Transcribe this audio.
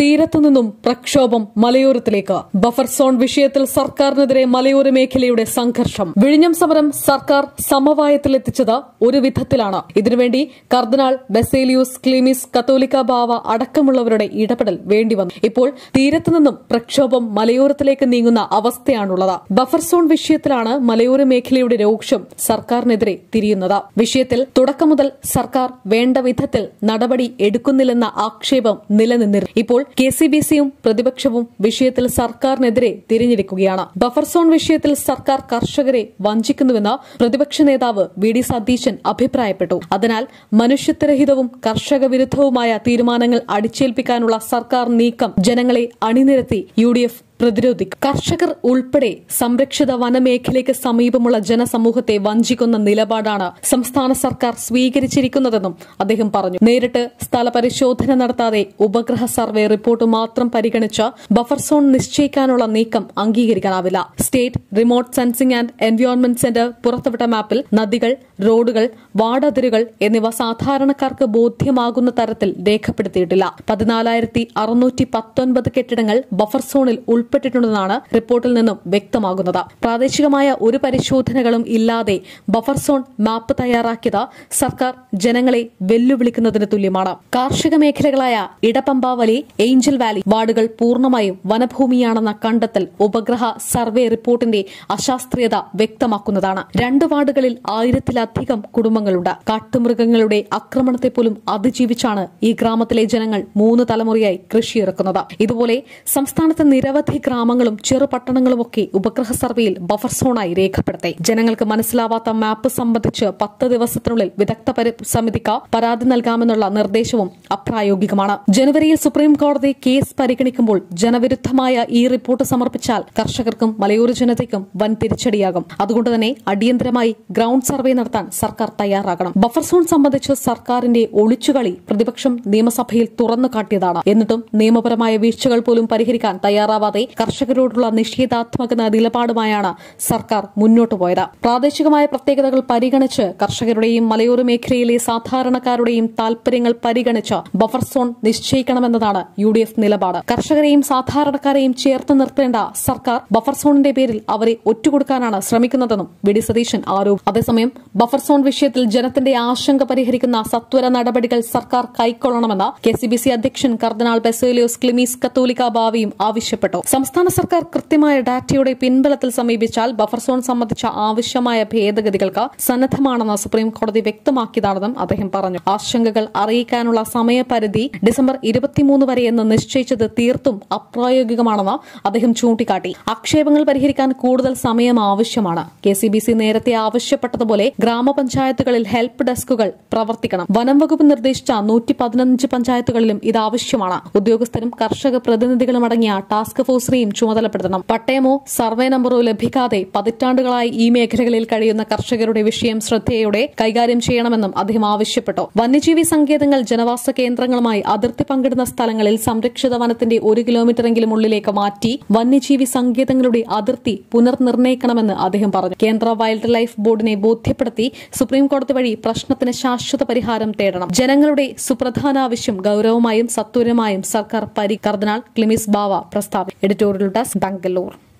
തീരത്തുനിന്നും പ്രക്ഷോഭം മലയോരത്തിലേക്ക് buffer zone വിഷയത്തിൽ സർക്കാരിനെതിരെ മലയോര മേഖലയുടെ സംഘർഷം വിഴിഞ്ഞം സമരം സർക്കാർ സമവായത്തിലെത്തിച്ചത് ഒരു വിധത്തിലാണ് ഇതിനുവേണ്ടി കർദിനാൾ ബെസേലിയൂസ് ക്ലീമിസ് കത്തോലിക്ക ബാവ അടക്കമുള്ളവരുടെ ഇടപെടൽ വേണ്ടിവന്നു ഇപ്പോൾ തീരത്തുനിന്നും പ്രക്ഷോഭം മലയോരത്തിലേക്ക് നീങ്ങുന്ന അവസ്ഥയാണുള്ളത് ബഫർ സോൺ വിഷയത്തിലാണ് മലയോര മേഖലയുടെ രോക്ഷം സർക്കാരിനെതിരെ തിരിയുന്നത് വിഷയത്തിൽ തുടക്കം മുതൽ സർക്കാർ വേണ്ട വിധത്തിൽ നടപടി എടുക്കുന്നില്ലെന്ന ആക്ഷേപം നിലനിന്നിരുന്നു ഇപ്പോൾ കെ സി ബി സിയും പ്രതിപക്ഷവും വിഷയത്തിൽ സർക്കാരിനെതിരെ തിരിഞ്ഞിരിക്കുകയാണ് ബഫർ സോൺ വിഷയത്തിൽ സർക്കാർ കർഷകരെ വഞ്ചിക്കുന്നുവെന്ന് പ്രതിപക്ഷ നേതാവ് വി ഡി സതീശൻ അഭിപ്രായപ്പെട്ടു അതിനാൽ മനുഷ്യത്വരഹിതവും കർഷക വിരുദ്ധവുമായ തീരുമാനങ്ങൾ അടിച്ചേൽപ്പിക്കാനുള്ള സർക്കാർ നീക്കം ജനങ്ങളെ അണിനിരത്തി യു ഡി എഫ് പ്രതിരോധിക്കും കർഷകർ ഉൾപ്പെടെ സംരക്ഷിത വനമേഖലയ്ക്ക് സമീപമുള്ള ജനസമൂഹത്തെ വഞ്ചിക്കുന്ന നിലപാടാണ് സംസ്ഥാന സർക്കാർ സ്വീകരിച്ചിരിക്കുന്നതെന്നും അദ്ദേഹം പറഞ്ഞു നേരിട്ട് സ്ഥലപരിശോധന നടത്താതെ ഉപഗ്രഹ സർവേ റിപ്പോർട്ട് മാത്രം പരിഗണിച്ച് ബഫർ സോൺ നിശ്ചയിക്കാനുള്ള നീക്കം അംഗീകരിക്കാനാവില്ല state remote sensing and environment centre പുറത്തുവിട്ട മാപ്പിൽ നദികൾ റോഡുകൾ വാർഡതിരുകൾ എന്നിവ സാധാരണക്കാർക്ക് ബോധ്യമാകുന്ന തരത്തിൽ രേഖപ്പെടുത്തിയിട്ടില്ല പതിനാലായിരത്തി അറുന്നൂറ്റി പത്തൊൻപത് കെട്ടിടങ്ങൾ ബഫർ സോണിൽ ഉൾപ്പെട്ടിട്ടുണ്ടെന്നാണ് റിപ്പോർട്ടിൽ നിന്നും വ്യക്തമാകുന്നത് പ്രാദേശികമായ ഒരു പരിശോധനകളും ഇല്ലാതെ ബഫർ സോൺ മാപ്പ് തയ്യാറാക്കിയത് സർക്കാർ ജനങ്ങളെ വെല്ലുവിളിക്കുന്നതിന് തുല്യമാണ് കാർഷിക മേഖലകളായ ഇടപ്പമ്പാവലി ഏഞ്ചൽ വാലി വാർഡുകൾ പൂർണ്ണമായും വനഭൂമിയാണെന്ന കണ്ടെത്തൽ ഉപഗ്രഹ സർവേ റിപ്പോർട്ടിന്റെ അശാസ്ത്രീയത വ്യക്തമാക്കുന്നതാണ് രണ്ട് വാർഡുകളിൽ ആയിരത്തിലധികം കുടുംബങ്ങളുണ്ട് കാട്ടുമൃഗങ്ങളുടെ ആക്രമണത്തെ പോലും അതിജീവിച്ചാണ് ഈ ഗ്രാമത്തിലെ ജനങ്ങൾ മൂന്ന് തലമുറയായി കൃഷിയിറക്കുന്നത് ഇതുപോലെ സംസ്ഥാനത്തെ നിരവധി ഗ്രാമങ്ങളും ചെറുപട്ടണങ്ങളുമൊക്കെ ഉപഗ്രഹ സർവേയിൽ ബഫർ സോണായി രേഖപ്പെടുത്തി ജനങ്ങൾക്ക് മനസ്സിലാവാത്ത മാപ്പ് സംബന്ധിച്ച് പത്ത് ദിവസത്തിനുള്ളിൽ വിദഗ്ധ പരി- സമിതിക്ക് പരാതി നൽകാമെന്നുള്ള നിർദ്ദേശവും അപ്രായോഗികമാണ് ജനുവരിയിൽ സുപ്രീം കോടതി കേസ് പരിഗണിക്കുമ്പോൾ ജനവിരുദ്ധമായ ഈ റിപ്പോർട്ട് സമർപ്പിച്ചാൽ കർഷകർക്കും മലയോര ജനതയ്ക്കും വൻ തിരിച്ചടിയാകും അതുകൊണ്ട് തന്നെ അടിയന്തരമായി ഗ്രൌണ്ട് സർവേ നടത്താൻ സർക്കാർ തയ്യാറാകണം ബഫർ സോൺ സംബന്ധിച്ച് സർക്കാരിന്റെ ഒളിച്ചുകളി പ്രതിപക്ഷം നിയമസഭയിൽ തുറന്നു കാട്ടിയതാണ് എന്നിട്ടും നിയമപരമായ വീഴ്ചകൾ പോലും പരിഹരിക്കാൻ തയ്യാറാവാതെ കർഷകരോടുള്ള നിഷേധാത്മക നിലപാടുമായാണ് സർക്കാർ മുന്നോട്ടു പോയത് പ്രാദേശികമായ പ്രത്യേകതകൾ പരിഗണിച്ച് കർഷകരുടെയും മലയോര മേഖലയിലെ സാധാരണക്കാരുടെയും താൽപര്യങ്ങൾ പരിഗണിച്ച് ബഫർ സോൺ നിശ്ചയിക്കണമെന്നതാണ് യു ഡി എഫ് നിലപാട് കർഷകരെയും സാധാരണക്കാരെയും ചേർത്ത് നിർത്തേണ്ട സർക്കാർ ബഫർ സോണിന്റെ പേരിൽ അവരെ ഒറ്റുകൊടുക്കാനാണ് ശ്രമിക്കുന്നതെന്നും വി ഡി സതീശൻ ആരോപിച്ചു അതേസമയം ബഫർ സോൺ വിഷയത്തിൽ ജനത്തിന്റെ ആശങ്ക പരിഹരിക്കുന്ന സത്വര നടപടികൾ സർക്കാർ കൈക്കൊള്ളണമെന്ന് കെ സി ബി സി അധ്യക്ഷൻ കർദിനാൾ ബെസേലിയോസ് ക്ലിമീസ് കത്തോലിക്ക ബാവിയും ആവശ്യപ്പെട്ടു സംസ്ഥാന സർക്കാർ കൃത്യമായ ഡാറ്റയുടെ പിൻബലത്തിൽ സമീപിച്ചാൽ ബഫർ സോൺ സംബന്ധിച്ച ആവശ്യമായ ഭേദഗതികൾക്ക് സന്നദ്ധമാണെന്ന് സുപ്രീം കോടതി വ്യക്തമാക്കിയതാണെന്നും അദ്ദേഹം പറഞ്ഞു ആശങ്കകൾ അറിയിക്കാനുള്ള സമയപരിധി ഡിസംബർ ഇരുപത്തിമൂന്ന് വരെയെന്ന് നിശ്ചയിച്ചത് തീർത്തും അപ്രായോഗികമാണെന്ന് അദ്ദേഹം ചൂണ്ടിക്കാട്ടി ആക്ഷേപങ്ങൾ പരിഹരിക്കാൻ കൂടുതൽ സമയം ആവശ്യമാണ് കെ സി ബി സി നേരത്തെ ആവശ്യപ്പെട്ടതുപോലെ ഗ്രാമപഞ്ചായത്തുകളിൽ ഹെൽപ്പ് ഡെസ്കുകൾ പ്രവർത്തിക്കണം വനം വകുപ്പ് നിർദ്ദേശിച്ച നൂറ്റി പതിനഞ്ച് പഞ്ചായത്തുകളിലും ഇത് ആവശ്യമാണ് ഉദ്യോഗസ്ഥരും കർഷക പ്രതിനിധികളും അടങ്ങിയ ടാസ്ക് ഫോഴ്സിനെയും ചുമതലപ്പെടുത്തണം പട്ടയമോ സർവേ നമ്പറോ ലഭിക്കാതെ പതിറ്റാണ്ടുകളായി ഈ മേഖലകളിൽ കഴിയുന്ന കർഷകരുടെ വിഷയം ശ്രദ്ധയോടെ കൈകാര്യം ചെയ്യണമെന്നും അദ്ദേഹം ആവശ്യപ്പെട്ടു വന്യജീവി സങ്കേതങ്ങൾ ജനവാസ കേന്ദ്രങ്ങളുമായി അതിർത്തി പങ്കിടുന്ന സ്ഥലങ്ങളിൽ സംരക്ഷിത വനത്തിന്റെ ഒരു കിലോമീറ്ററെങ്കിലും ഉള്ളിലേക്ക് മാറ്റി വന്യജീവി സങ്കേതങ്ങളുടെ അതിർത്തി പുനർനിർണ്ണയിക്കണമെന്ന് അദ്ദേഹം പറഞ്ഞു കേന്ദ്ര വൈൽഡ് ലൈഫ് ബോർഡിനെ ബോധ്യപ്പെടുത്തി സുപ്രീം കോടതി വഴി പ്രശ്നത്തിന് ശാശ്വത പരിഹാരം തേടണം ജനങ്ങളുടെ സുപ്രധാന ആവശ്യം ഗൌരവമായും സത്വരമായും സർക്കാർ പരി കർദിനാൾ ക്ലിമിസ് ബാവ പ്രസ്താവിച്ചു എഡിറ്റോറിയൽ ഡെസ്ക് ബംഗളൂർ